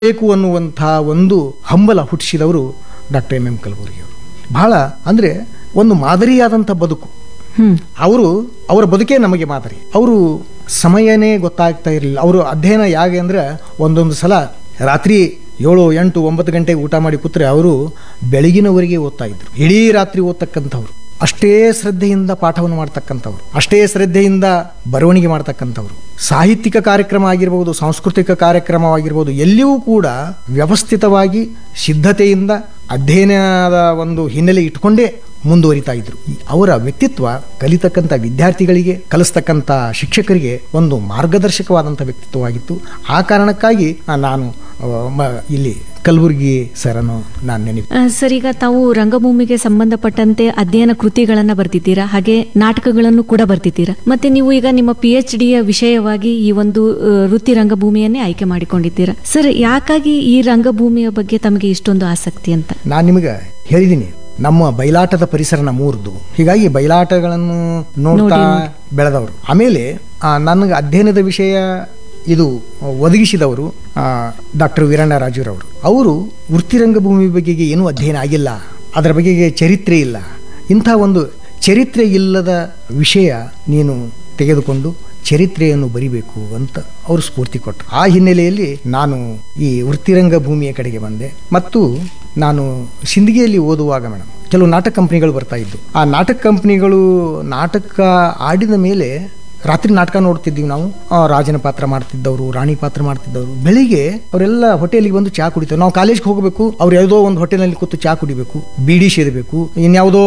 ಬೇಕು ಅನ್ನುವಂಥ ಒಂದು ಹಂಬಲ ಹುಟ್ಟಿಸಿದವರು ಡಾಕ್ಟರ್ ಎಂ ಎಂ ಕಲಬುರ್ಗಿಯವರು ಬಹಳ ಅಂದರೆ ಒಂದು ಮಾದರಿಯಾದಂಥ ಬದುಕು ಹ್ಮ್ ಅವರು ಅವರ ಬದುಕೇ ನಮಗೆ ಮಾದರಿ ಅವರು ಸಮಯನೇ ಗೊತ್ತಾಗ್ತಾ ಇರಲಿಲ್ಲ ಅವರು ಅಧ್ಯಯನ ಹೇಗೆ ಅಂದ್ರೆ ಒಂದೊಂದು ಸಲ ರಾತ್ರಿ ಏಳು ಎಂಟು ಒಂಬತ್ತು ಗಂಟೆಗೆ ಊಟ ಮಾಡಿ ಕೂತ್ರೆ ಅವರು ಬೆಳಗಿನವರೆಗೆ ಓದ್ತಾ ಇದ್ರು ಇಡೀ ರಾತ್ರಿ ಓದ್ತಕ್ಕಂಥವ್ರು ಅಷ್ಟೇ ಶ್ರದ್ಧೆಯಿಂದ ಪಾಠವನ್ನು ಮಾಡ್ತಕ್ಕಂಥವ್ರು ಅಷ್ಟೇ ಶ್ರದ್ಧೆಯಿಂದ ಬರವಣಿಗೆ ಮಾಡ್ತಕ್ಕಂಥವ್ರು ಸಾಹಿತ್ಯಿಕ ಕಾರ್ಯಕ್ರಮ ಆಗಿರ್ಬೋದು ಸಾಂಸ್ಕೃತಿಕ ಕಾರ್ಯಕ್ರಮವಾಗಿರ್ಬೋದು ಎಲ್ಲಿಯೂ ಕೂಡ ವ್ಯವಸ್ಥಿತವಾಗಿ ಸಿದ್ಧತೆಯಿಂದ ಅಧ್ಯಯನದ ಒಂದು ಹಿನ್ನೆಲೆ ಇಟ್ಕೊಂಡೇ ಮುಂದುವರಿತಾ ಇದ್ರು ಈ ಅವರ ವ್ಯಕ್ತಿತ್ವ ಕಲಿತಕ್ಕಂಥ ವಿದ್ಯಾರ್ಥಿಗಳಿಗೆ ಕಲಿಸ್ತಕ್ಕಂಥ ಶಿಕ್ಷಕರಿಗೆ ಒಂದು ಮಾರ್ಗದರ್ಶಕವಾದಂಥ ವ್ಯಕ್ತಿತ್ವವಾಗಿತ್ತು ಆ ಕಾರಣಕ್ಕಾಗಿ ಆ, ನಾನು ಆ, ಮ- ಇಲ್ಲಿ ಕಲಬುರ್ಗಿ ಸರನ್ನು ನಾನು ನೆನಪು ಆ, ಸರ್ ಈಗ ತಾವು ರಂಗಭೂಮಿಗೆ ಸಂಬಂಧಪಟ್ಟಂತೆ ಅಧ್ಯಯನ ಕೃತಿಗಳನ್ನ ಬರ್ತಿದ್ದೀರಾ ಹಾಗೆ ನಾಟಕಗಳನ್ನು ಕೂಡ ಬರ್ತಿದ್ದೀರಾ ಮತ್ತೆ ನೀವು ಈಗ ನಿಮ್ಮ ಪಿ ಎಚ್ ಡಿಯ ವಿಷಯವಾಗಿ ಈ ಒಂದು ಆ, ವೃತ್ತಿ ರಂಗಭೂಮಿಯನ್ನೇ ಆಯ್ಕೆ ಮಾಡಿಕೊಂಡಿದ್ದೀರಾ ಸರ್ ಯಾಕಾಗಿ ಈ ರಂಗಭೂಮಿಯ ಬಗ್ಗೆ ತಮಗೆ ಇಷ್ಟೊಂದು ಆಸಕ್ತಿ ಅಂತ ನಾನು ನಿಮಗೆ ಹೇಳಿದ್ದೀನಿ ನಮ್ಮ ಬಯಲಾಟದ ಪರಿಸರ ನಮ್ಮೂರ್ದು ಹೀಗಾಗಿ ಬಯಲಾಟಗಳನ್ನು ನೋಡ್ತಾ ಬೆಳೆದವರು ಆಮೇಲೆ ಆ, ನನಗೆ ಅಧ್ಯಯನದ ವಿಷಯ ಇದು ಒದಗಿಸಿದವರು ಡಾಕ್ಟರ್ ವೀರಣ್ಣ ರಾಜುರವರು ಅವರು ವೃತ್ತಿ ರಂಗಭೂಮಿ ಬಗೆಗೆ ಏನೂ ಅಧ್ಯಯನ ಆಗಿಲ್ಲ ಅದರ ಬಗೆಗೆ ಚರಿತ್ರೆ ಇಲ್ಲ ಇಂಥ ಒಂದು ಚರಿತ್ರೆ ಇಲ್ಲದ ವಿಷಯ ನೀನು ತೆಗೆದುಕೊಂಡು ಚರಿತ್ರೆಯನ್ನು ಬರಿಬೇಕು ಅಂತ ಅವರು ಸ್ಫೂರ್ತಿ ಕೊಟ್ಟರು ಆ ಹಿನ್ನೆಲೆಯಲ್ಲಿ ನಾನು ಈ ವೃತ್ತಿರಂಗ ಭೂಮಿಯ ಕಡೆಗೆ ಬಂದೆ ಮತ್ತು ನಾನು ಸಿಂದಗಿಯಲ್ಲಿ ಓದುವಾಗ ಮೇಡಮ್ ಕೆಲವು ನಾಟಕ ಕಂಪ್ನಿಗಳು ಬರ್ತಾ ಇದ್ದು ಆ ನಾಟಕ ಕಂಪ್ನಿಗಳು ನಾಟಕ ಆಡಿದ ಮೇಲೆ ರಾತ್ರಿ ನಾಟಕ ನೋಡ್ತಿದ್ದೀವಿ ನಾವು ಆ, ರಾಜನ ಪಾತ್ರ ಮಾಡ್ತಿದ್ದವರು ರಾಣಿ ಪಾತ್ರ ಮಾಡ್ತಿದ್ದವರು ಬೆಳಿಗ್ಗೆ ಅವರೆಲ್ಲ ಹೋಟೆಲಿಗೆ ಬಂದು ಚಾ ಕುಡಿತಾರೆ ನಾವು ಕಾಲೇಜ್ಗೆ ಹೋಗಬೇಕು ಅವ್ರು ಯಾವುದೋ ಒಂದು ಹೋಟೆಲ್ನಲ್ಲಿ ಕೂತು ಚಾ ಕುಡಿಬೇಕು ಬೀಡಿ ಸೇದಬೇಕು ಇನ್ಯಾವುದೋ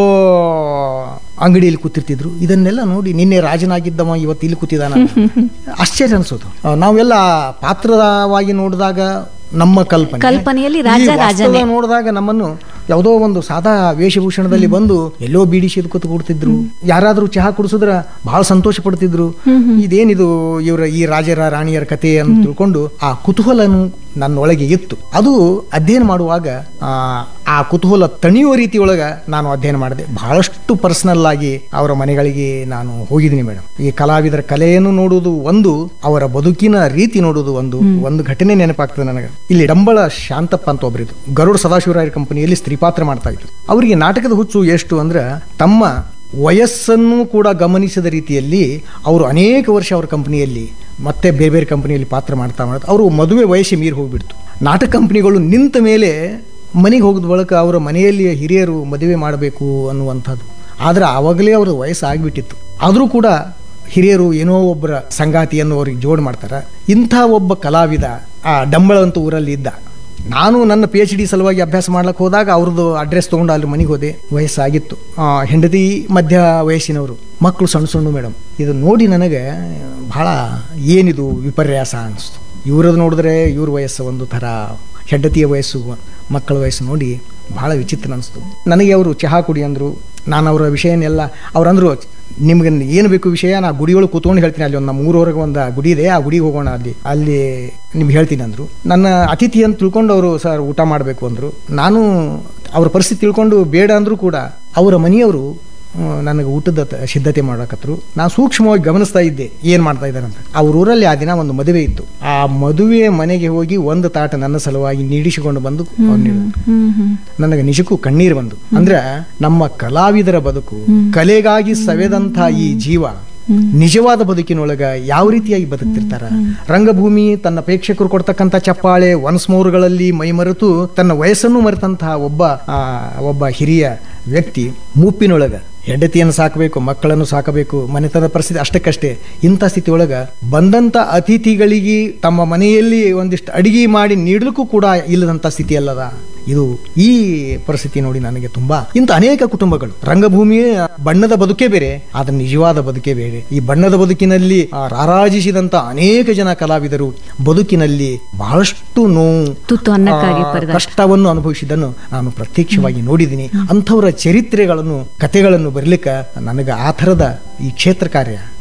ಅಂಗಡಿಯಲ್ಲಿ ಕೂತಿರ್ತಿದ್ರು ಇದನ್ನೆಲ್ಲ ನೋಡಿ ನಿನ್ನೆ ರಾಜನಾಗಿದ್ದವ ಇವತ್ತು ಇಲ್ಲಿ ಕೂತಿದಾನ ಆಶ್ಚರ್ಯ ಅನ್ಸೋದು ಆ, ನಾವೆಲ್ಲ ಪಾತ್ರವಾಗಿ ನೋಡಿದಾಗ ನಮ್ಮ ಕಲ್ಪನೆ ಕಲ್ಪನೆಯಲ್ಲಿ ಈ ರಾಜ ವಾಸ್ತವ ರಾಜನೇ. ನೋಡಿದಾಗ ನಮ್ಮನ್ನು ಯಾವುದೋ ಒಂದು ಸಾದಾ ವೇಷಭೂಷಣದಲ್ಲಿ ಬಂದು ಎಲ್ಲೋ ಬೀಡಿ ಸೇದು ಕೂತು ಕೊಡ್ತಿದ್ರು ಯಾರಾದ್ರೂ ಚಹಾ ಕುಡಿಸಿದ್ರ ಬಹಳ ಸಂತೋಷ ಪಡ್ತಿದ್ರು ಇದೇನಿದು ಇವರ ಈ ರಾಜರ ರಾಣಿಯರ ಕಥೆ ಅಂತ ತಿಳ್ಕೊಂಡು ಆ ಕುತೂಹಲನು ನನ್ನೊಳಗೆ ಇತ್ತು ಅದು ಅಧ್ಯಯನ ಮಾಡುವಾಗ ಆ, ಆ ಕುತೂಹಲ ತಣಿಯುವ ರೀತಿಯೊಳಗ ನಾನು ಅಧ್ಯಯನ ಮಾಡಿದೆ ಬಹಳಷ್ಟು ಪರ್ಸನಲ್ ಆಗಿ ಅವರ ಮನೆಗಳಿಗೆ ನಾನು ಹೋಗಿದ್ದೀನಿ ಮೇಡಮ್ ಈ ಕಲಾವಿದರ ಕಲೆಯನ್ನು ನೋಡುವುದು ಒಂದು ಅವರ ಬದುಕಿನ ರೀತಿ ನೋಡುವುದು ಒಂದು ಒಂದು ಘಟನೆ ನೆನಪಾಗ್ತದೆ ನನಗೆ ಇಲ್ಲಿ ಡಂಬಳ ಶಾಂತಪ್ಪ ಅಂತ ಒಬ್ಬರಿದ್ರು ಗರುಡ ಸದಾಶಿವರಾಯರ ಕಂಪನಿಯಲ್ಲಿ ಸ್ತ್ರೀ ಪಾತ್ರ ಮಾಡ್ತಾ ಇದ್ರು ಅವರಿಗೆ ನಾಟಕದ ಹುಚ್ಚು ಎಷ್ಟು ಅಂದ್ರೆ ತಮ್ಮ ವಯಸ್ಸನ್ನು ಕೂಡ ಗಮನಿಸಿದ ರೀತಿಯಲ್ಲಿ ಅವರು ಅನೇಕ ವರ್ಷ ಅವರ ಕಂಪನಿಯಲ್ಲಿ ಮತ್ತೆ ಬೇರೆ ಬೇರೆ ಕಂಪನಿಯಲ್ಲಿ ಪಾತ್ರ ಮಾಡ್ತಾ ಮಾಡ್ತಾ ಅವರು ಮದುವೆ ವಯಸ್ಸು ಮೀರಿ ಹೋಗ್ಬಿಡ್ತು ನಾಟಕ ಕಂಪನಿಗಳು ನಿಂತ ಮೇಲೆ ಮನೆಗೆ ಹೋಗಿದ ಬಳಿಕ ಅವರ ಮನೆಯಲ್ಲಿ ಹಿರಿಯರು ಮದುವೆ ಮಾಡಬೇಕು ಅನ್ನುವಂಥದ್ದು ಆದರೆ ಆವಾಗಲೇ ಅವ್ರ ವಯಸ್ಸು ಆಗಿಬಿಟ್ಟಿತ್ತು ಆದರೂ ಕೂಡ ಹಿರಿಯರು ಏನೋ ಒಬ್ಬರ ಸಂಗಾತಿಯನ್ನು ಅವ್ರಿಗೆ ಜೋಡ್ ಮಾಡ್ತಾರೆ ಇಂಥ ಒಬ್ಬ ಕಲಾವಿದ ಆ ಡಂಬಳ ಅಂತ ಊರಲ್ಲಿ ಇದ್ದ ನಾನು ನನ್ನ ಪಿ ಎಚ್ ಡಿ ಸಲುವಾಗಿ ಅಭ್ಯಾಸ ಮಾಡ್ಲಿಕ್ಕೆ ಹೋದಾಗ ಅವ್ರದ್ದು ಅಡ್ರೆಸ್ ತೊಗೊಂಡು ಅಲ್ಲಿ ಮನೆಗೆ ಹೋದೆ ವಯಸ್ಸಾಗಿತ್ತು ಆ, ಹೆಂಡತಿ ಮಧ್ಯ ವಯಸ್ಸಿನವರು ಮಕ್ಕಳು ಸಣ್ಣ ಸಣ್ಣ ಮೇಡಮ್ ಇದು ನೋಡಿ ನನಗೆ ಬಹಳ ಏನಿದು ವಿಪರ್ಯಾಸ ಅನಿಸ್ತು ಇವ್ರದ್ದು ನೋಡಿದ್ರೆ ಇವ್ರ ವಯಸ್ಸು ಒಂದು ಥರ ಹೆಂಡತಿಯ ವಯಸ್ಸು ಮಕ್ಕಳ ವಯಸ್ಸು ನೋಡಿ ಬಹಳ ವಿಚಿತ್ರ ಅನಿಸ್ತು ನನಗೆ ಅವರು ಚಹಾ ಕುಡಿ ಅಂದರು ನಾನು ಅವರ ವಿಷಯನೆಲ್ಲ ಅವ್ರಂದ್ರು ನಿಮ್ಗೆ ಏನು ಬೇಕು ವಿಷಯ ನಾ ಗುಡಿಯೊಳಗೆ ಕೂತ್ಕೊಂಡು ಹೇಳ್ತೀನಿ ಅಲ್ಲಿ ಒಂದು ನಮ್ಮ ಊರವರೆಗೆ ಒಂದು ಗುಡಿ ಇದೆ ಆ ಗುಡಿಗೆ ಹೋಗೋಣ ಅಲ್ಲಿ ಅಲ್ಲಿ ನಿಮ್ಗೆ ಹೇಳ್ತೀನಿ ಅಂದರು ನನ್ನ ಅತಿಥಿ ಅಂತ ತಿಳ್ಕೊಂಡು ಅವರು ಸರ್ ಊಟ ಮಾಡಬೇಕು ಅಂದರು ನಾನು ಅವ್ರ ಪರಿಸ್ಥಿತಿ ತಿಳ್ಕೊಂಡು ಬೇಡ ಅಂದರೂ ಕೂಡ ಅವರ ಮನೆಯವರು ಆ, ನನಗೆ ಊಟದ ತ- ಸಿದ್ಧತೆ ಮಾಡಕತ್ರು ನಾನು ಸೂಕ್ಷ್ಮವಾಗಿ ಗಮನಿಸ್ತಾ ಇದ್ದೆ ಏನು ಮಾಡ್ತಾ ಇದ್ದಾರೆ ಅಂತ ಅವ್ರ ಊರಲ್ಲಿ ಆ ದಿನ ಒಂದು ಮದುವೆ ಇತ್ತು ಆ ಮದುವೆ ಮನೆಗೆ ಹೋಗಿ ಒಂದು ತಾಟ ನನ್ನ ಸಲುವಾಗಿ ನೀಡಿಸಿಕೊಂಡು ಬಂದು ಅವ್ರು ನೀಡಿದ್ರು ಹ್ಮ್ ಹ್ಮ್ ನನಗೆ ನಿಜಕ್ಕೂ ಕಣ್ಣೀರು ಬಂದು ಅಂದ್ರೆ ನಮ್ಮ ಕಲಾವಿದರ ಬದುಕು ಕಲೆಗಾಗಿ ಸವೆದಂಥ ಈ ಜೀವ ನಿಜವಾದ ಬದುಕಿನೊಳಗ ಯಾವ ರೀತಿಯಾಗಿ ಬದುಕ್ತಿರ್ತಾರ ರಂಗಭೂಮಿ ತನ್ನ ಪ್ರೇಕ್ಷಕರು ಕೊಡ್ತಕ್ಕಂಥ ಚಪ್ಪಾಳೆ ಒನ್ಸ್ ಮೋರ್ಗಳಲ್ಲಿ ಮೈಮರೆತು ತನ್ನ ವಯಸ್ಸನ್ನು ಮರೆತಂತಹ ಒಬ್ಬ ಆ, ಒಬ್ಬ ಹಿರಿಯ ವ್ಯಕ್ತಿ ಮುಪ್ಪಿನೊಳಗ ಹೆಂಡತಿಯನ್ನು ಸಾಕಬೇಕು ಮಕ್ಕಳನ್ನು ಸಾಕಬೇಕು ಮನೆತನದ ಪರಿಸ್ಥಿತಿ ಅಷ್ಟಕ್ಕಷ್ಟೇ ಇಂಥ ಸ್ಥಿತಿ ಒಳಗ ಬಂದಂತ ಅತಿಥಿಗಳಿಗೆ ತಮ್ಮ ಮನೆಯಲ್ಲಿ ಒಂದಿಷ್ಟು ಅಡಿಗೆ ಮಾಡಿ ನೀಡಲಿಕ್ಕೂ ಕೂಡ ಇಲ್ಲದಂತ ಸ್ಥಿತಿ ಅಲ್ಲದ ಇದು ಈ ಪರಿಸ್ಥಿತಿ ನೋಡಿ ನನಗೆ ತುಂಬಾ ಇಂಥ ಅನೇಕ ಕುಟುಂಬಗಳು ರಂಗಭೂಮಿಯೇ ಬಣ್ಣದ ಬದುಕೇ ಬೇರೆ ಆದ್ರೆ ನಿಜವಾದ ಬದುಕೇ ಬೇರೆ ಈ ಬಣ್ಣದ ಬದುಕಿನಲ್ಲಿ ಆ ರಾರಾಜಿಸಿದಂತ ಅನೇಕ ಜನ ಕಲಾವಿದರು ಬದುಕಿನಲ್ಲಿ ಬಹಳಷ್ಟು ನೋವು ತುತ್ತು ಅನ್ನಕ್ಕಾಗಿ ಆ, ಪರದಾಟ. ಕಷ್ಟವನ್ನು ಅನುಭವಿಸಿದ್ದನ್ನು ನಾನು ಪ್ರತ್ಯಕ್ಷವಾಗಿ ನೋಡಿದ್ದೀನಿ ಅಂಥವರ ಚರಿತ್ರೆಗಳನ್ನು ಕಥೆಗಳನ್ನು ಬರಲಿಕ್ಕೆ ನನಗೆ ಆ ಥರದ ಈ ಕ್ಷೇತ್ರ ಕಾರ್ಯ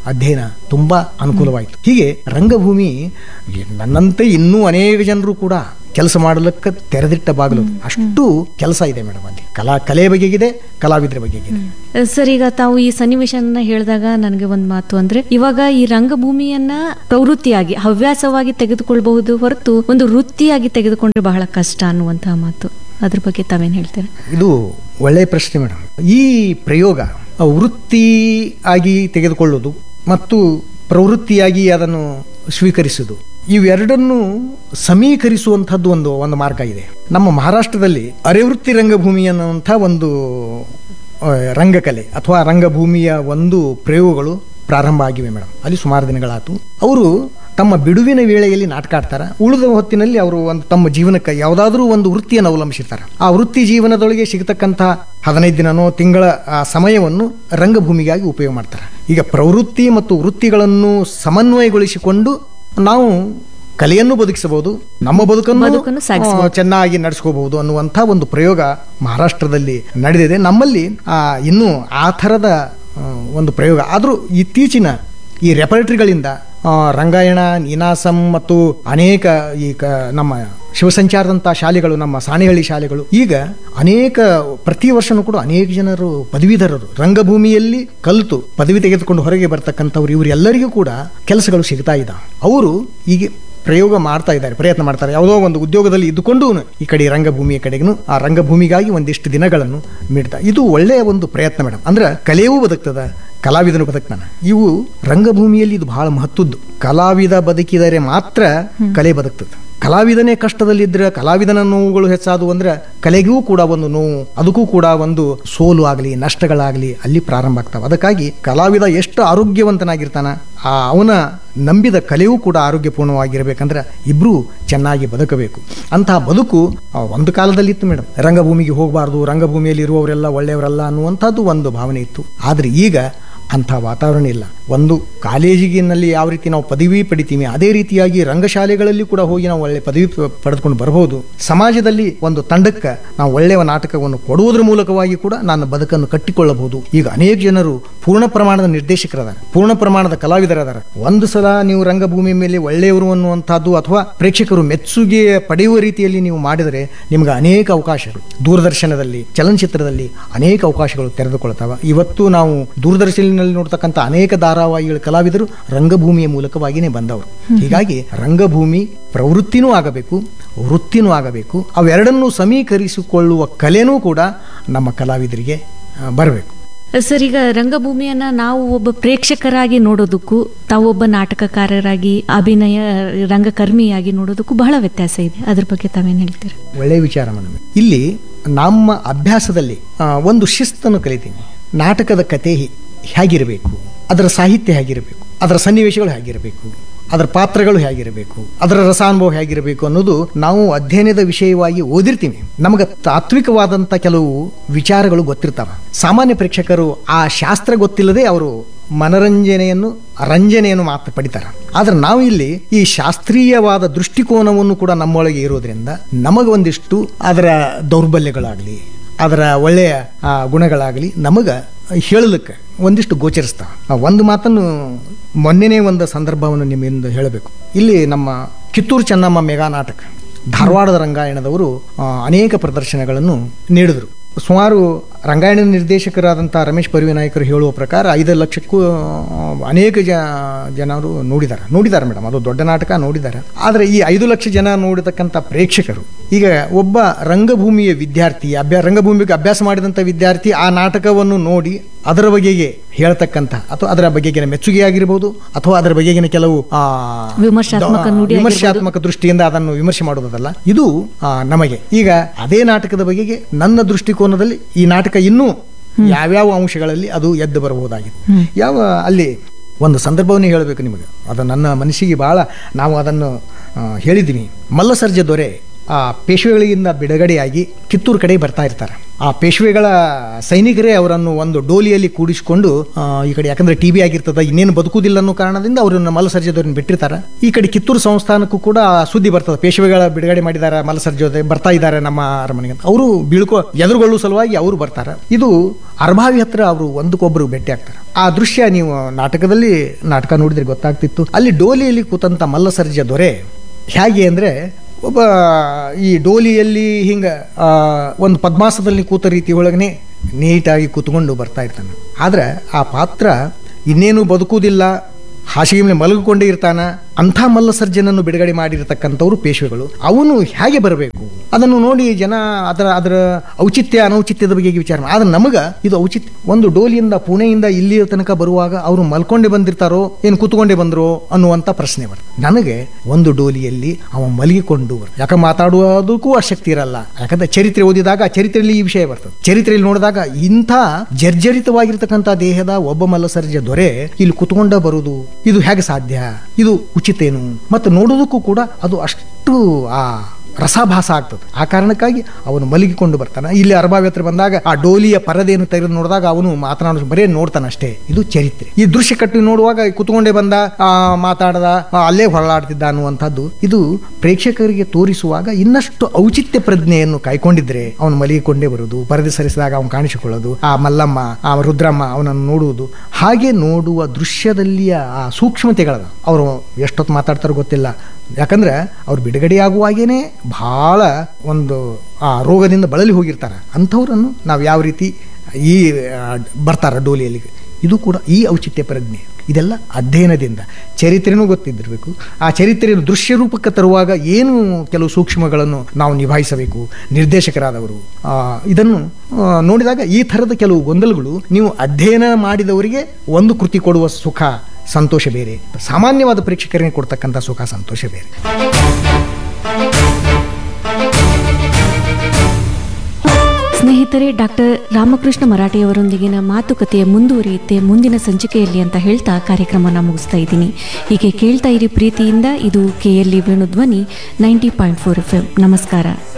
ಅಧ್ಯಯನ ತುಂಬಾ ಅನುಕೂಲವಾಯಿತು ಹೀಗೆ ರಂಗಭೂಮಿ ನನ್ನಂತೆ ಇನ್ನೂ ಅನೇಕ ಜನರು ಕೂಡ ಕೆಲಸ ಮಾಡಲಿಕ್ಕೆ ತೆರೆದಿಟ್ಟ ಬಾಗಿಲು ಅಷ್ಟು ಕೆಲಸ ಇದೆ ಮೇಡಮ್ ಅಲ್ಲಿ ಕಲಾ ಕಲೆ ಬಗೆಗಿದೆ ಕಲಾವಿದರ ಬಗೆಗಿದೆ ಸರ್ ಈಗ ತಾವು ಈ ಸನ್ನಿವೇಶನ ಹೇಳಿದಾಗ ನನಗೆ ಒಂದು ಮಾತು ಅಂದ್ರೆ ಇವಾಗ ಈ ರಂಗಭೂಮಿಯನ್ನ ಪ್ರವೃತ್ತಿಯಾಗಿ ಹವ್ಯಾಸವಾಗಿ ತೆಗೆದುಕೊಳ್ಬಹುದು ಹೊರತು ಒಂದು ವೃತ್ತಿಯಾಗಿ ತೆಗೆದುಕೊಂಡ್ರೆ ಬಹಳ ಕಷ್ಟ ಅನ್ನುವಂತಹ ಮಾತು ಅದ್ರ ಬಗ್ಗೆ ತಾವೇನ್ ಹೇಳ್ತೀರಾ ಇದು ಒಳ್ಳೆಯ ಪ್ರಶ್ನೆ ಮೇಡಮ್ ಈ ಪ್ರಯೋಗ ಆ, ವೃತ್ತಿ ಆಗಿ ತೆಗೆದುಕೊಳ್ಳೋದು ಮತ್ತು ಪ್ರವೃತ್ತಿಯಾಗಿ ಅದನ್ನು ಸ್ವೀಕರಿಸುವುದು ಇವೆರಡನ್ನು ಸಮೀಕರಿಸುವಂಥದ್ದು ಒಂದು ಒಂದು ಮಾರ್ಗ ಇದೆ ನಮ್ಮ ಮಹಾರಾಷ್ಟ್ರದಲ್ಲಿ ಅರೆವೃತ್ತಿ ರಂಗಭೂಮಿ ಅನ್ನುವಂಥ ಒಂದು ಆ, ರಂಗಕಲೆ ಅಥವಾ ರಂಗಭೂಮಿಯ ಒಂದು ಪ್ರಯೋಗಗಳು ಪ್ರಾರಂಭ ಆಗಿವೆ ಮೇಡಮ್ ಅಲ್ಲಿ ಸುಮಾರು ದಿನಗಳಾತು ಅವರು ತಮ್ಮ ಬಿಡುವಿನ ವೇಳೆಯಲ್ಲಿ ನಾಟಕ ಆಡ್ತಾರೆ ಉಳಿದ ಹೊತ್ತಿನಲ್ಲಿ ಅವರು ಒಂದು ತಮ್ಮ ಜೀವನಕ್ಕೆ ಯಾವುದಾದ್ರೂ ಒಂದು ವೃತ್ತಿಯನ್ನು ಅವಲಂಬಿಸಿರ್ತಾರೆ ಆ ವೃತ್ತಿ ಜೀವನದೊಳಗೆ ಸಿಗತಕ್ಕಂಥ ಹದಿನೈದು ದಿನನೋ ತಿಂಗಳ ಆ ಸಮಯವನ್ನು ರಂಗಭೂಮಿಗಾಗಿ ಉಪಯೋಗ ಮಾಡ್ತಾರೆ ಈಗ ಪ್ರವೃತ್ತಿ ಮತ್ತು ವೃತ್ತಿಗಳನ್ನು ಸಮನ್ವಯಗೊಳಿಸಿಕೊಂಡು ನಾವು ಕಲೆಯನ್ನು ಬದುಕಿಸಬಹುದು ನಮ್ಮ ಬದುಕನ್ನು ಬದುಕನ್ನು ಸಾಗಿಸಬಹುದು. ಆ, ಚೆನ್ನಾಗಿ ನಡೆಸ್ಕೋಬಹುದು ಅನ್ನುವಂಥ ಒಂದು ಪ್ರಯೋಗ ಮಹಾರಾಷ್ಟ್ರದಲ್ಲಿ ನಡೆದಿದೆ ನಮ್ಮಲ್ಲಿ ಆ, ಇನ್ನೂ ಆ ಥರದ ಆ, ಒಂದು ಪ್ರಯೋಗ ಆದರೂ ಇತ್ತೀಚಿನ ಈ ರೆಪರೇಟರಿಗಳಿಂದ ಆ, ರಂಗಾಯಣ ನೀನಾಸಂ ಮತ್ತು ಅನೇಕ ಈ ಕ ನಮ್ಮ ಶಿವಸಂಚಾರದಂಥ ಶಾಲೆಗಳು ನಮ್ಮ ಸಾಣೆಹಳ್ಳಿ ಶಾಲೆಗಳು ಈಗ ಅನೇಕ ಪ್ರತಿ ವರ್ಷನೂ ಕೂಡ ಅನೇಕ ಜನರು ಪದವೀಧರರು ರಂಗಭೂಮಿಯಲ್ಲಿ ಕಲಿತು ಪದವಿ ತೆಗೆದುಕೊಂಡು ಹೊರಗೆ ಬರ್ತಕ್ಕಂಥವ್ರು ಇವರೆಲ್ಲರಿಗೂ ಕೂಡ ಕೆಲಸಗಳು ಸಿಗ್ತಾ ಇದ್ದಾವೆ ಅವರು ಈಗ ಪ್ರಯೋಗ ಮಾಡ್ತಾ ಇದ್ದಾರೆ ಪ್ರಯತ್ನ ಮಾಡ್ತಾರೆ ಯಾವುದೋ ಒಂದು ಉದ್ಯೋಗದಲ್ಲಿ ಇದ್ದುಕೊಂಡು ಈ ಕಡೆ ರಂಗಭೂಮಿಯ ಕಡೆಗೂ ಆ ರಂಗಭೂಮಿಗಾಗಿ ಒಂದಿಷ್ಟು ದಿನಗಳನ್ನು ನೀಡ್ತಾ ಇದು ಒಳ್ಳೆಯ ಒಂದು ಪ್ರಯತ್ನ ಮೇಡಮ್ ಅಂದ್ರೆ ಕಲೆಯೂ ಬದುಕ್ತದ ಕಲಾವಿದನು ಬದುಕ್ತಾನೆ ಇವು ರಂಗಭೂಮಿಯಲ್ಲಿ ಇದು ಬಹಳ ಮಹತ್ವದ್ದು ಕಲಾವಿದ ಬದುಕಿದರೆ ಮಾತ್ರ ಕಲೆ ಬದುಕ್ತದೆ ಕಲಾವಿದನೇ ಕಷ್ಟದಲ್ಲಿದ್ದರೆ ಕಲಾವಿದನ ನೋವುಗಳು ಹೆಚ್ಚಾದವು ಅಂದ್ರೆ ಕಲೆಗೂ ಕೂಡ ಒಂದು ನೋವು ಅದಕ್ಕೂ ಕೂಡ ಒಂದು ಸೋಲು ಆಗಲಿ ನಷ್ಟಗಳಾಗಲಿ ಅಲ್ಲಿ ಪ್ರಾರಂಭ ಆಗ್ತಾವೆ ಅದಕ್ಕಾಗಿ ಕಲಾವಿದ ಎಷ್ಟು ಆರೋಗ್ಯವಂತನಾಗಿರ್ತಾನ ಆ ಅವನ ನಂಬಿದ ಕಲೆಯೂ ಕೂಡ ಆರೋಗ್ಯಪೂರ್ಣವಾಗಿರಬೇಕಂದ್ರೆ ಇಬ್ರು ಚೆನ್ನಾಗಿ ಬದುಕಬೇಕು ಅಂತಹ ಬದುಕು ಆ, ಒಂದು ಕಾಲದಲ್ಲಿ ಇತ್ತು ಮೇಡಮ್ ರಂಗಭೂಮಿಗೆ ಹೋಗಬಾರ್ದು ರಂಗಭೂಮಿಯಲ್ಲಿ ಇರುವವರೆಲ್ಲ ಒಳ್ಳೆಯವರಲ್ಲ ಅನ್ನುವಂಥದ್ದು ಒಂದು ಭಾವನೆ ಇತ್ತು ಆದರೆ ಈಗ ಅಂಥ ವಾತಾವರಣ ಇಲ್ಲ ಒಂದು ಕಾಲೇಜಿನಲ್ಲಿ ಯಾವ ರೀತಿ ನಾವು ಪದವಿ ಪಡಿತೀವಿ ಅದೇ ರೀತಿಯಾಗಿ ರಂಗಶಾಲೆಗಳಲ್ಲಿ ಕೂಡ ಹೋಗಿ ನಾವು ಒಳ್ಳೆ ಪದವಿ ಪ- ಪಡೆದುಕೊಂಡು ಬರಬಹುದು ಸಮಾಜದಲ್ಲಿ ಒಂದು ತಂಡಕ್ಕೆ ನಾವು ಒಳ್ಳೆಯ ನಾಟಕವನ್ನು ಕೊಡುವುದರ ಮೂಲಕವಾಗಿ ಕೂಡ ನನ್ನ ಬದುಕನ್ನು ಕಟ್ಟಿಕೊಳ್ಳಬಹುದು ಈಗ ಅನೇಕ ಜನರು ಪೂರ್ಣ ಪ್ರಮಾಣದ ನಿರ್ದೇಶಕರದಾರ ಪೂರ್ಣ ಪ್ರಮಾಣದ ಕಲಾವಿದರದಾರ ಒಂದು ಸಲ ನೀವು ರಂಗಭೂಮಿ ಮೇಲೆ ಒಳ್ಳೆಯವರು ಅನ್ನುವಂಥದ್ದು ಅಥವಾ ಪ್ರೇಕ್ಷಕರು ಮೆಚ್ಚುಗೆ ಪಡೆಯುವ ರೀತಿಯಲ್ಲಿ ನೀವು ಮಾಡಿದರೆ ನಿಮ್ಗೆ ಅನೇಕ ಅವಕಾಶಗಳು ದೂರದರ್ಶನದಲ್ಲಿ ಚಲನಚಿತ್ರದಲ್ಲಿ ಅನೇಕ ಅವಕಾಶಗಳು ತೆರೆದುಕೊಳ್ತಾವ ಇವತ್ತು ನಾವು ದೂರದರ್ಶನದಲ್ಲಿ ನೋಡ್ತಕ್ಕಂಥ ಅನೇಕ ಧಾರಾವಾಹಿಗಳ ಕಲಾವಿದರು ರಂಗಭೂಮಿಯ ಮೂಲಕವಾಗಿಯೇ ಬಂದವರು ಹೀಗಾಗಿ ರಂಗಭೂಮಿ ಪ್ರವೃತ್ತಿನೂ ಆಗಬೇಕು ವೃತ್ತಿನೂ ಆಗಬೇಕು ಅವೆರಡನ್ನೂ ಸಮೀಕರಿಸಿಕೊಳ್ಳುವ ಕಲೆನೂ ಕೂಡ ನಮ್ಮ ಕಲಾವಿದರಿಗೆ ಬರಬೇಕು ಸರ್ ಈಗ ರಂಗಭೂಮಿಯನ್ನ ನಾವು ಒಬ್ಬ ಪ್ರೇಕ್ಷಕರಾಗಿ ನೋಡೋದಕ್ಕೂ ತಾವು ಒಬ್ಬ ನಾಟಕಕಾರರಾಗಿ ಅಭಿನಯ ರಂಗಕರ್ಮಿಯಾಗಿ ನೋಡೋದಕ್ಕೂ ಬಹಳ ವ್ಯತ್ಯಾಸ ಇದೆ ಅದ್ರ ಬಗ್ಗೆ ತಾವೇನ್ ಹೇಳ್ತೀರಾ ಒಳ್ಳೆಯ ವಿಚಾರ ಮೇಡಮ್ ಇಲ್ಲಿ ನಮ್ಮ ಅಭ್ಯಾಸದಲ್ಲಿ ಆ, ಒಂದು ಶಿಸ್ತನ್ನು ಕಲಿತೀನಿ ನಾಟಕದ ಕತೆ ಹಿ- ಹೇಗಿರಬೇಕು ಅದರ ಸಾಹಿತ್ಯ ಹೇಗಿರಬೇಕು ಅದರ ಸನ್ನಿವೇಶಗಳು ಹೇಗಿರಬೇಕು ಅದರ ಪಾತ್ರಗಳು ಹೇಗಿರಬೇಕು ಅದರ ರಸಾನುಭವ ಹೇಗಿರಬೇಕು ಅನ್ನೋದು ನಾವು ಅಧ್ಯಯನದ ವಿಷಯವಾಗಿ ಓದಿರ್ತೀವಿ ನಮಗೆ ತಾತ್ವಿಕವಾದಂಥ ಕೆಲವು ವಿಚಾರಗಳು ಗೊತ್ತಿರ್ತಾವ ಸಾಮಾನ್ಯ ಪ್ರೇಕ್ಷಕರು ಆ ಶಾಸ್ತ್ರ ಗೊತ್ತಿಲ್ಲದೆ ಅವರು ಮನರಂಜನೆಯನ್ನು ರಂಜನೆಯನ್ನು ಮಾತ್ರ ಪಡಿತಾರೆ ಆದ್ರೆ ನಾವು ಇಲ್ಲಿ ಈ ಶಾಸ್ತ್ರೀಯವಾದ ದೃಷ್ಟಿಕೋನವನ್ನು ಕೂಡ ನಮ್ಮೊಳಗೆ ಇರೋದ್ರಿಂದ ನಮಗೊಂದಿಷ್ಟು ಅದರ ದೌರ್ಬಲ್ಯಗಳಾಗಲಿ ಅದರ ಒಳ್ಳೆಯ ಆ, ಗುಣಗಳಾಗಲಿ ನಮಗೆ ಹೇಳಲಿಕ್ಕೆ ಒಂದಿಷ್ಟು ಗೋಚರಿಸ್ತಾವೆ ಆ, ಒಂದು ಮಾತನ್ನು ಮೊನ್ನೆನೇ ಒಂದು ಸಂದರ್ಭವನ್ನು ನಿಮ್ಮಿಂದ ಹೇಳಬೇಕು ಇಲ್ಲಿ ನಮ್ಮ ಕಿತ್ತೂರು ಚೆನ್ನಮ್ಮ ಮೆಗಾ ನಾಟಕ ಧಾರವಾಡದ ರಂಗಾಯಣದವರು ಆ, ಅನೇಕ ಪ್ರದರ್ಶನಗಳನ್ನು ನೀಡಿದರು ಸುಮಾರು ರಂಗಾಯಣ ನಿರ್ದೇಶಕರಾದಂಥ ರಮೇಶ್ ಪರಿವಿನಾಯಕರು ಹೇಳುವ ಪ್ರಕಾರ ಐದು ಲಕ್ಷಕ್ಕೂ ಆ, ಅನೇಕ ಜ ಜನರು ನೋಡಿದ್ದಾರೆ ನೋಡಿದ್ದಾರೆ ಮೇಡಮ್ ಅದು ದೊಡ್ಡ ನಾಟಕ ನೋಡಿದ್ದಾರೆ ಆದರೆ ಈ ಐದು ಲಕ್ಷ ಜನ ನೋಡಿತಕ್ಕಂಥ ಪ್ರೇಕ್ಷಕರು ಈಗ ಒಬ್ಬ ರಂಗಭೂಮಿಯ ವಿದ್ಯಾರ್ಥಿ ಅಭ್ಯಾ ರಂಗಭೂಮಿಗೆ ಅಭ್ಯಾಸ ಮಾಡಿದಂಥ ವಿದ್ಯಾರ್ಥಿ ಆ ನಾಟಕವನ್ನು ನೋಡಿ ಅದರ ಬಗೆಗೆ ಹೇಳ್ತಕ್ಕಂಥ ಅಥವಾ ಅದರ ಬಗೆಗಿನ ಮೆಚ್ಚುಗೆ ಆಗಿರ್ಬೋದು ಅಥವಾ ಅದರ ಬಗೆಗಿನ ಕೆಲವು ಆ, ವಿಮರ್ಶಾತ್ಮಕ ದ- ನುಡಿ ವಿಮರ್ಶಾತ್ಮಕ ದೃಷ್ಟಿಯಿಂದ ಅದನ್ನು ವಿಮರ್ಶೆ ಮಾಡೋದಲ್ಲ ಇದು ಆ, ನಮಗೆ ಈಗ ಅದೇ ನಾಟಕದ ಬಗೆಗೆ ನನ್ನ ದೃಷ್ಟಿಕೋನದಲ್ಲಿ ಈ ನಾಟಕ ಇನ್ನೂ ಯಾವ್ಯಾವ ಅಂಶಗಳಲ್ಲಿ ಅದು ಎದ್ದು ಬರಬಹುದಾಗಿದೆ ಯಾವ ಅಲ್ಲಿ ಒಂದು ಸಂದರ್ಭವನ್ನೇ ಹೇಳಬೇಕು ನಿಮಗೆ ಅದು ನನ್ನ ಮನಸ್ಸಿಗೆ ಬಹಳ ನಾವು ಅದನ್ನು ಆ, ಹೇಳಿದ್ದೀನಿ ಮಲ್ಲಸರ್ಜ ದೊರೆ ಆ ಪೇಶ್ವೆಗಳಿಂದ ಬಿಡುಗಡೆಯಾಗಿ ಕಿತ್ತೂರು ಕಡೆ ಬರ್ತಾ ಇರ್ತಾರೆ ಆ ಪೇಶ್ವೆಗಳ ಸೈನಿಕರೇ ಅವರನ್ನು ಒಂದು ಡೋಲಿಯಲ್ಲಿ ಕೂಡಿಸಿಕೊಂಡು ಆ, ಈ ಕಡೆ ಯಾಕಂದ್ರೆ ಟಿವಿ ಆಗಿರ್ತದ ಇನ್ನೇನು ಬದುಕುದಿಲ್ಲ ಅನ್ನೋ ಕಾರಣದಿಂದ ಅವರನ್ನು ಮಲ್ಲಸರ್ಜದವ್ರನ್ನ ಬಿಟ್ಟಿರ್ತಾರೆ ಈ ಕಡೆ ಕಿತ್ತೂರು ಸಂಸ್ಥಾನಕ್ಕೂ ಕೂಡ ಸುದ್ದಿ ಬರ್ತದೆ ಪೇಶ್ವೆಗಳ ಬಿಡುಗಡೆ ಮಾಡಿದ್ದಾರೆ ಮಲ್ಲಸರ್ಜೋದೆ ಬರ್ತಾ ಇದ್ದಾರೆ ನಮ್ಮ ಅರಮನೆಗೆ ಅಂತ ಅವರು ಬೀಳ್ಕೊ ಎದುರುಗೊಳ್ಳುವ ಸಲುವಾಗಿ ಅವರು ಬರ್ತಾರೆ ಇದು ಅರ್ಭಾವಿ ಹತ್ರ ಅವರು ಒಂದಕ್ಕೊಬ್ಬರು ಭೇಟಿ ಆಗ್ತಾರೆ ಆ ದೃಶ್ಯ ನೀವು ನಾಟಕದಲ್ಲಿ ನಾಟಕ ನೋಡಿದ್ರೆ ಗೊತ್ತಾಗ್ತಿತ್ತು ಅಲ್ಲಿ ಡೋಲಿಯಲ್ಲಿ ಕೂತಂತ ಮಲ್ಲಸರ್ಜ ದೊರೆ ಹೇಗೆ ಅಂದರೆ ಒಬ್ಬ ಈ ಡೋಲಿಯಲ್ಲಿ ಹಿಂಗೆ ಒಂದು ಪದ್ಮಾಸದಲ್ಲಿ ಕೂತ ರೀತಿ ಒಳಗನೆ ನೀಟಾಗಿ ಕೂತ್ಕೊಂಡು ಬರ್ತಾ ಇರ್ತಾನೆ ಆದ್ರೆ ಆ ಪಾತ್ರ ಇನ್ನೇನು ಬದುಕುವುದಿಲ್ಲ ಹಾಸಿಗೆ ಮೇಲೆ ಮಲಗಿಕೊಂಡೇ ಇರ್ತಾನ ಅಂಥ ಮಲ್ಲಸರ್ಜನನ್ನು ಬಿಡುಗಡೆ ಮಾಡಿರ್ತಕ್ಕಂಥವ್ರು ಪೇಶ್ವೆಗಳು ಅವನು ಹೇಗೆ ಬರಬೇಕು ಅದನ್ನು ನೋಡಿ ಜನ ಅದರ ಅದರ ಔಚಿತ್ಯ ಅನೌಚಿತ್ಯದ ಬಗ್ಗೆ ವಿಚಾರ ಮಾಡಿ ಆದ್ರೆ ನಮಗ ಇದು ಔಚಿತ್ಯ ಒಂದು ಡೋಲಿಯಿಂದ ಪುಣೆಯಿಂದ ಇಲ್ಲಿ ತನಕ ಬರುವಾಗ ಅವರು ಮಲ್ಕೊಂಡೇ ಬಂದಿರ್ತಾರೋ ಏನು ಕೂತ್ಕೊಂಡೇ ಬಂದ್ರೋ ಅನ್ನುವಂಥ ಪ್ರಶ್ನೆ ಬರ್ತದೆ ನನಗೆ ಒಂದು ಡೋಲಿಯಲ್ಲಿ ಅವ ಮಲಗಿಕೊಂಡು ಬರ್ತದೆ. ಯಾಕೆ ಮಾತಾಡುವುದಕ್ಕೂ ಶಕ್ತಿ ಇರಲ್ಲ ಯಾಕಂದ್ರೆ ಚರಿತ್ರೆ ಓದಿದಾಗ ಆ ಚರಿತ್ರೆಯಲ್ಲಿ ಈ ವಿಷಯ ಬರ್ತದೆ ಚರಿತ್ರೆಯಲ್ಲಿ ನೋಡಿದಾಗ ಇಂಥ ಜರ್ಜರಿತವಾಗಿರ್ತಕ್ಕಂಥ ದೇಹದ ಒಬ್ಬ ಮಲ್ಲಸರ್ಜ ದೊರೆ ಇಲ್ಲಿ ಕುತ್ಕೊಂಡ ಬರುವುದು ಇದು ಹೇಗೆ ಸಾಧ್ಯ ಇದು ಉಚಿತ ಏನು ಮತ್ತು ನೋಡೋದಕ್ಕೂ ಕೂಡ ಅದು ಅಷ್ಟು ಆ ರಸಾಭಾಸ ಆಗ್ತದೆ ಆ ಕಾರಣಕ್ಕಾಗಿ ಅವನು ಮಲಗಿಕೊಂಡು ಬರ್ತಾನೆ ಇಲ್ಲಿ ಅರಬಾವಿ ಹತ್ರ ಬಂದಾಗ ಆ ಡೋಲಿಯ ಪರದೆಯನ್ನು ತೆಗೆದು ನೋಡಿದಾಗ ಅವನು ಮಾತನಾಡೋ ಬರೇ ನೋಡ್ತಾನೆ ಅಷ್ಟೇ ಇದು ಚರಿತ್ರೆ ಈ ದೃಶ್ಯ ಕಟ್ಟಿ ನೋಡುವಾಗ ಕುತ್ಕೊಂಡೇ ಬಂದ ಆ, ಮಾತಾಡದ ಆ, ಅಲ್ಲೇ ಹೊರಳಾಡ್ತಿದ್ದ ಅನ್ನುವಂಥದ್ದು ಇದು ಪ್ರೇಕ್ಷಕರಿಗೆ ತೋರಿಸುವಾಗ ಇನ್ನಷ್ಟು ಔಚಿತ್ಯ ಪ್ರಜ್ಞೆಯನ್ನು ಕಾಯ್ಕೊಂಡಿದ್ರೆ ಅವನು ಮಲಗಿಕೊಂಡೇ ಬರುವುದು ಪರದೆ ಸರಿಸಿದಾಗ ಅವನು ಕಾಣಿಸಿಕೊಳ್ಳೋದು ಆ ಮಲ್ಲಮ್ಮ ಆ ರುದ್ರಮ್ಮ ಅವನನ್ನು ನೋಡುವುದು ಹಾಗೆ ನೋಡುವ ದೃಶ್ಯದಲ್ಲಿಯ ಆ ಸೂಕ್ಷ್ಮತೆಗಳದ ಅವರು ಎಷ್ಟೊತ್ತು ಮಾತಾಡ್ತಾರೋ ಗೊತ್ತಿಲ್ಲ ಯಾಕಂದ್ರೆ ಅವ್ರು ಬಿಡುಗಡೆಯಾಗುವಾಗೇನೆ ಬಹಳ ಒಂದು ಆ ರೋಗದಿಂದ ಬಳಲಿ ಹೋಗಿರ್ತಾರೆ ಅಂಥವ್ರನ್ನು ನಾವು ಯಾವ ರೀತಿ ಈ ಆ, ಬರ್ತಾರ ಡೋಲಿಯಲ್ಲಿ ಇದು ಕೂಡ ಈ ಔಚಿತ್ಯ ಪ್ರಜ್ಞೆ ಇದೆಲ್ಲ ಅಧ್ಯಯನದಿಂದ ಚರಿತ್ರೆನೂ ಗೊತ್ತಿದ್ದಿರಬೇಕು ಆ ಚರಿತ್ರೆಯನ್ನು ದೃಶ್ಯ ರೂಪಕ್ಕೆ ತರುವಾಗ ಏನು ಕೆಲವು ಸೂಕ್ಷ್ಮಗಳನ್ನು ನಾವು ನಿಭಾಯಿಸಬೇಕು ನಿರ್ದೇಶಕರಾದವರು ಆ, ಇದನ್ನು ಆ, ನೋಡಿದಾಗ ಈ ಥರದ ಕೆಲವು ಗೊಂದಲಗಳು ನೀವು ಅಧ್ಯಯನ ಮಾಡಿದವರಿಗೆ ಒಂದು ಕೃತಿ ಕೊಡುವ ಸುಖ ಸಂತೋಷ ಬೇರೆ ಸಾಮಾನ್ಯವಾದ ಪ್ರೇಕ್ಷಕರಿಗೆ ಕೊಡ್ತಕ್ಕಂಥ ಸುಖ ಸಂತೋಷ ಬೇರೆ ಸ್ನೇಹಿತರೆ ಡಾಕ್ಟರ್ ರಾಮಕೃಷ್ಣ ಮರಾಠೆಯವರೊಂದಿಗಿನ ಮಾತುಕತೆಯ ಮುಂದುವರಿಯುತ್ತೆ ಮುಂದಿನ ಸಂಚಿಕೆಯಲ್ಲಿ ಅಂತ ಹೇಳ್ತಾ ಕಾರ್ಯಕ್ರಮನ ಮುಗಿಸ್ತಾ ಇದ್ದೀನಿ ಹೀಗೆ ಕೇಳ್ತಾ ಇರಿ ಪ್ರೀತಿಯಿಂದ ಇದು K L E Venudhwani ninety point four F M ನಮಸ್ಕಾರ